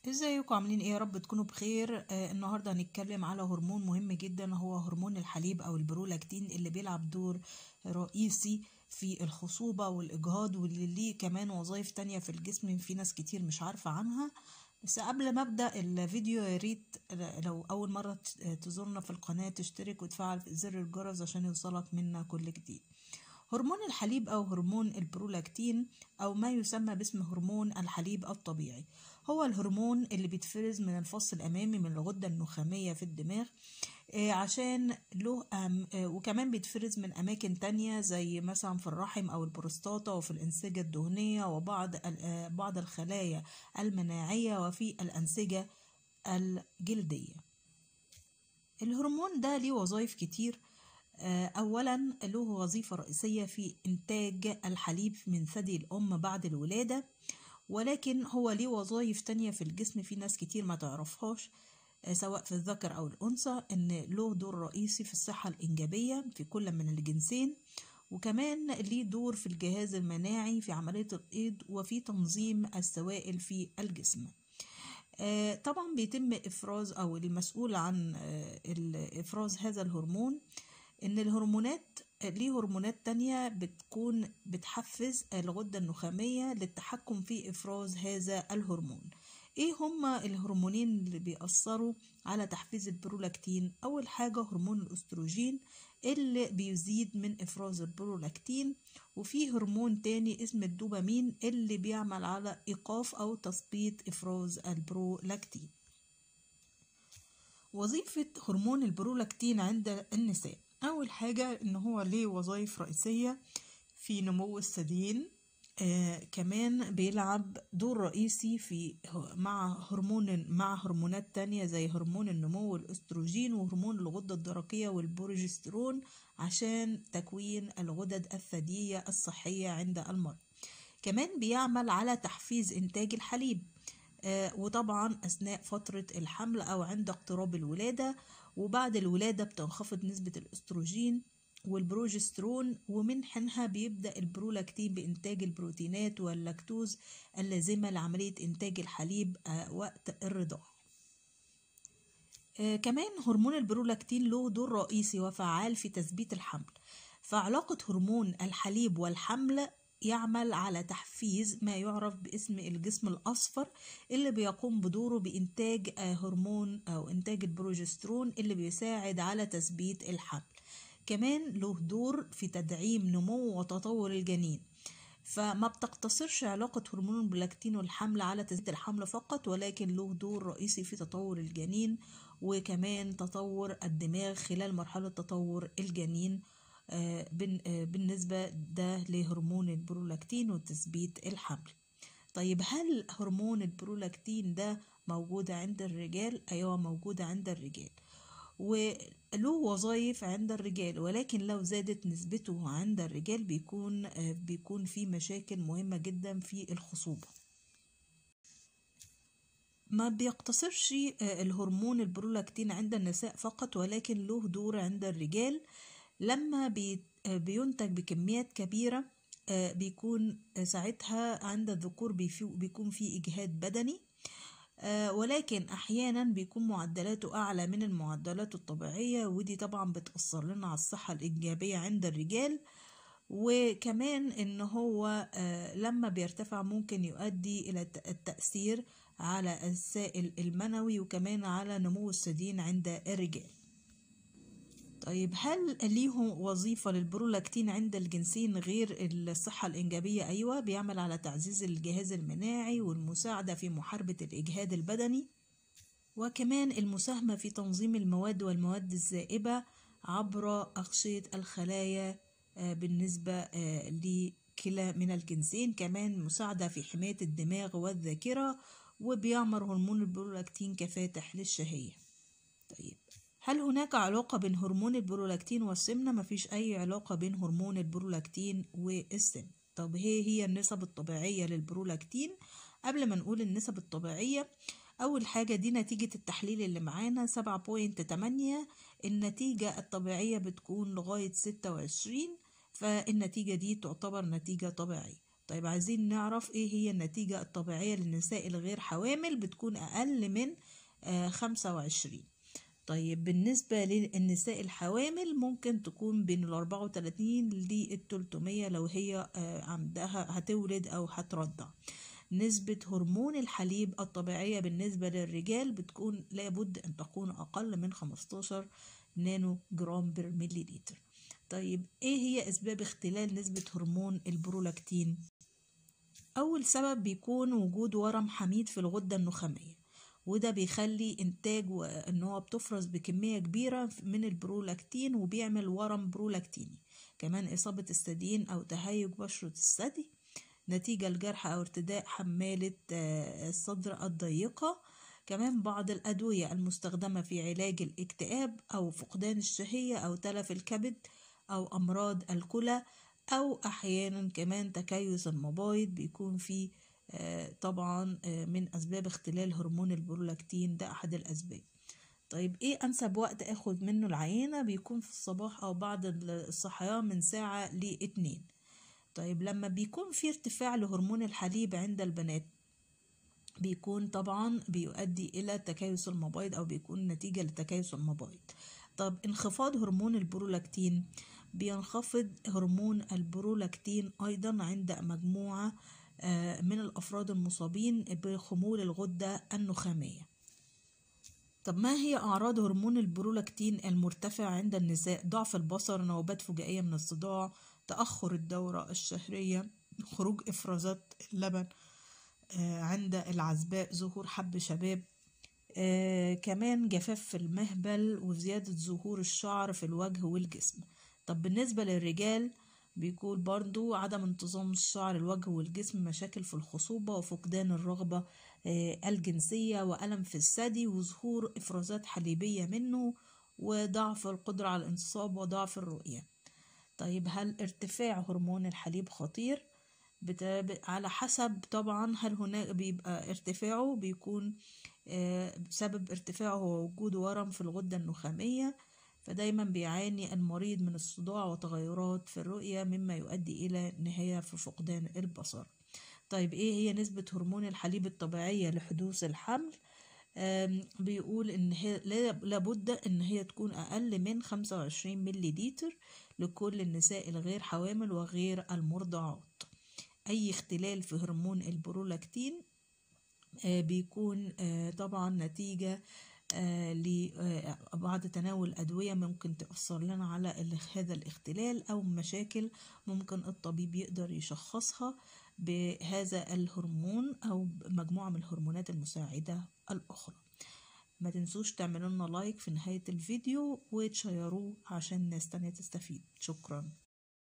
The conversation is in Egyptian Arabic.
ازيكم عاملين ايه يا رب تكونوا بخير آه النهارده هنتكلم على هرمون مهم جدا هو هرمون الحليب او البرولاكتين اللي بيلعب دور رئيسي في الخصوبة والإجهاض واللي ليه كمان وظائف تانية في الجسم في ناس كتير مش عارفة عنها بس قبل ما أبدأ الفيديو يا ريت لو أول مرة تزورنا في القناة تشترك وتفعل زر الجرس عشان يوصلك منا كل جديد هرمون الحليب أو هرمون البرولاكتين أو ما يسمى باسم هرمون الحليب الطبيعي هو الهرمون اللي بيتفرز من الفص الأمامي من الغدة النخامية في الدماغ عشان له أم وكمان بيتفرز من أماكن تانية زي مثلا في الرحم أو البروستاتا وفي الأنسجة الدهنية وبعض بعض الخلايا المناعية وفي الأنسجة الجلدية الهرمون ده ليه وظائف كتير أولا له وظيفة رئيسية في إنتاج الحليب من ثدي الأم بعد الولادة ولكن هو ليه وظائف تانية في الجسم في ناس كتير ما تعرفهاش سواء في الذكر أو الأنثى إن له دور رئيسي في الصحة الإنجابية في كل من الجنسين وكمان ليه دور في الجهاز المناعي في عملية الإيض وفي تنظيم السوائل في الجسم طبعا بيتم إفراز أو المسؤول عن إفراز هذا الهرمون إن الهرمونات ليه هرمونات تانية بتكون بتحفز الغدة النخامية للتحكم في إفراز هذا الهرمون ايه هما الهرمونين اللي بيأثروا على تحفيز البرولاكتين اول حاجة هرمون الاستروجين اللي بيزيد من افراز البرولاكتين وفي هرمون تاني اسمه الدوبامين اللي بيعمل على ايقاف او تثبيط افراز البرولاكتين وظيفة هرمون البرولاكتين عند النساء اول حاجة ان هو ليه وظائف رئيسية في نمو الثديين آه كمان بيلعب دور رئيسي في مع هرمون مع هرمونات تانية زي هرمون النمو والاستروجين وهرمون الغدة الدرقية والبروجسترون عشان تكوين الغدد الثديية الصحية عند المرأة كمان بيعمل على تحفيز إنتاج الحليب آه وطبعا أثناء فترة الحمل أو عند اقتراب الولادة وبعد الولادة بتنخفض نسبة الأستروجين والبروجسترون ومن حينها بيبدأ البرولاكتين بإنتاج البروتينات واللاكتوز اللازمة لعملية إنتاج الحليب وقت الرضاعة آه كمان هرمون البرولاكتين له دور رئيسي وفعال في تثبيت الحمل فعلاقة هرمون الحليب والحمل يعمل على تحفيز ما يعرف باسم الجسم الأصفر اللي بيقوم بدوره بإنتاج هرمون أو إنتاج البروجسترون اللي بيساعد على تثبيت الحمل كمان له دور في تدعيم نمو وتطور الجنين فما بتقتصرش علاقة هرمون البرولاكتين والحمل على تزيد الحمل فقط ولكن له دور رئيسي في تطور الجنين وكمان تطور الدماغ خلال مرحلة تطور الجنين بالنسبة ده لهرمون البرولاكتين وتثبيت الحمل طيب هل هرمون البرولاكتين ده موجود عند الرجال؟ أيوة موجود عند الرجال وله وظائف عند الرجال ولكن لو زادت نسبته عند الرجال بيكون بيكون في مشاكل مهمة جدا في الخصوبة ما بيقتصرش الهرمون البرولاكتين عند النساء فقط ولكن له دور عند الرجال لما بينتج بكميات كبيرة بيكون ساعتها عند الذكور بيكون في إجهاد بدني ولكن أحيانا بيكون معدلاته أعلى من المعدلات الطبيعية ودي طبعا بتأثر لنا على الصحة الإيجابية عند الرجال وكمان إن هو لما بيرتفع ممكن يؤدي إلى التأثير على السائل المنوي وكمان على نمو الثديين عند الرجال طيب هل ليهم وظيفة للبرولاكتين عند الجنسين غير الصحة الإنجابية؟ أيوة بيعمل على تعزيز الجهاز المناعي والمساعدة في محاربة الإجهاد البدني وكمان المساهمة في تنظيم المواد والمواد الزائبة عبر أغشية الخلايا بالنسبة لكلا من الجنسين كمان مساعدة في حماية الدماغ والذاكرة وبيعمل هرمون البرولاكتين كفاتح للشهية طيب هل هناك علاقة بين هرمون البرولاكتين والسمنة؟ مفيش أي علاقة بين هرمون البرولاكتين والسمنة طب هي هي النسب الطبيعية للبرولاكتين قبل ما نقول النسب الطبيعية أول حاجة دي نتيجة التحليل اللي معانا سبعة بوينت تمانية النتيجة الطبيعية بتكون لغاية ستة وعشرين فالنتيجة دي تعتبر نتيجة طبيعية طيب عايزين نعرف ايه هي النتيجة الطبيعية للنساء الغير حوامل بتكون اقل من خمسة وعشرين طيب بالنسبة للنساء الحوامل ممكن تكون بين الأربعة وتلاتين للتلتمية لو هي عندها هتولد أو هترضع نسبة هرمون الحليب الطبيعية بالنسبة للرجال بتكون لابد أن تكون أقل من 15 نانو جرام بر مليلتر طيب إيه هي أسباب اختلال نسبة هرمون البرولاكتين؟ أول سبب بيكون وجود ورم حميد في الغدة النخامية وده بيخلي إنتاج إن هو بتفرز بكمية كبيرة من البرولاكتين وبيعمل ورم برولاكتيني كمان إصابة الثديين أو تهيج بشرة الثدي نتيجة لجرح أو ارتداء حمالة الصدر الضيقة كمان بعض الأدوية المستخدمة في علاج الاكتئاب أو فقدان الشهية أو تلف الكبد أو أمراض الكلى أو أحيانا كمان تكيس المبايض بيكون فيه طبعا من أسباب اختلال هرمون البرولاكتين ده أحد الأسباب طيب ايه انسب وقت اخد منه العينة بيكون في الصباح او بعد الصحيان من ساعة لاتنين طيب لما بيكون في ارتفاع لهرمون الحليب عند البنات بيكون طبعا بيؤدي الى تكيس المبايض او بيكون نتيجة لتكيس المبايض طب انخفاض هرمون البرولاكتين بينخفض هرمون البرولاكتين ايضا عند مجموعة من الافراد المصابين بخمول الغدة النخامية طب ما هي أعراض هرمون البرولاكتين المرتفع عند النساء ضعف البصر نوبات فجائية من الصداع تأخر الدورة الشهرية خروج إفرازات اللبن عند العزباء ظهور حب شباب كمان جفاف في المهبل وزيادة ظهور الشعر في الوجه والجسم طب بالنسبة للرجال بيكون برضو عدم انتظام الشعر الوجه والجسم مشاكل في الخصوبة وفقدان الرغبة الجنسية وألم في الثدي وظهور إفرازات حليبية منه وضعف القدرة على الانتصاب وضعف الرؤية طيب هل ارتفاع هرمون الحليب خطير على حسب طبعا هل هناك بيبقى ارتفاعه بيكون سبب ارتفاعه هو وجود ورم في الغدة النخامية فدايما بيعاني المريض من الصداع وتغيرات في الرؤية مما يؤدي إلى نهاية في فقدان البصر طيب ايه هي نسبة هرمون الحليب الطبيعية لحدوث الحمل بيقول ان هي لابد ان هي تكون اقل من 25 ملي لتر لكل النساء الغير حوامل وغير المرضعات اي اختلال في هرمون البرولاكتين بيكون طبعا نتيجة لبعض تناول أدوية ممكن تأثر لنا على هذا الاختلال أو مشاكل ممكن الطبيب يقدر يشخصها بهذا الهرمون أو مجموعة من الهرمونات المساعدة الأخرى ما تنسوش تعملوا لنا لايك في نهاية الفيديو وتشيروه عشان الناس تانية تستفيد شكرا